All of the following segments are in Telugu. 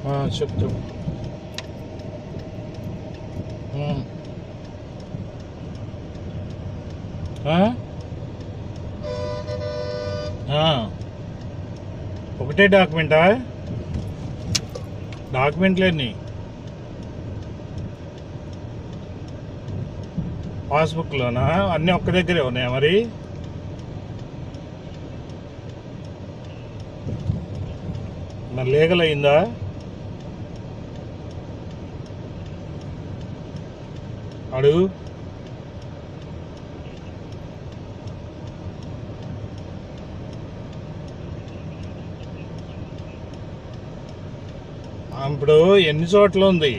ఆ, చెప్పు చెప్పు ఉమ్. ఆ? ఆ. ఒకటే డాక్యుమెంటా డాక్యుమెంట్లేని పాస్బుక్లోనా అన్నీ ఒక్క దగ్గరే ఉన్నాయా మరి మరి లీగల్ అయిందా అడుగు ఆ, ఇప్పుడు ఎన్ని చోట్ల ఉంది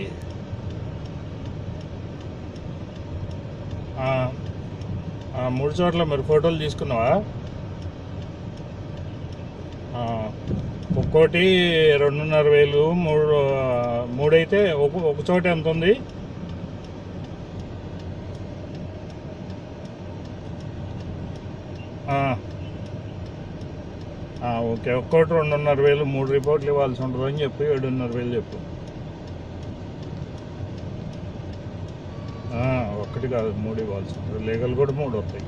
ఆ, ఆ, మూడు చోట్ల మరి ఫోటోలు తీసుకున్నావా ఆ, ఒక్కోటి రెండున్నర వేలు మూడు మూడైతే ఒక ఒక చోట ఎంత ఉంది ఆ. ఆ, ఓకే ఒక్కోటి రెండున్నర వేలు మూడు రిపోర్ట్లు ఇవ్వాల్సి ఉంటుంది అని చెప్పి ఏడున్నర వేలు చెప్పు ఆ, ఒక్కటి కాదు మూడు ఇవ్వాల్సి ఉంటుంది లీగల్ కూడా మూడు వస్తాయి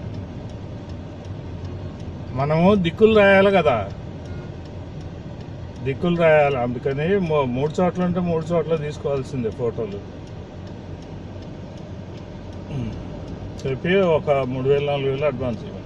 మనము దిక్కులు రాయాలి కదా దిక్కులు రాయాలి అందుకని మూ- మూడు చోట్ల ఉంటే మూడు చోట్ల తీసుకోవాల్సిందే ఫోటోలు ఉమ్. చెప్పి ఒక మూడు వేలు నాలుగు వేలు అడ్వాన్స్ ఇవ్వాలి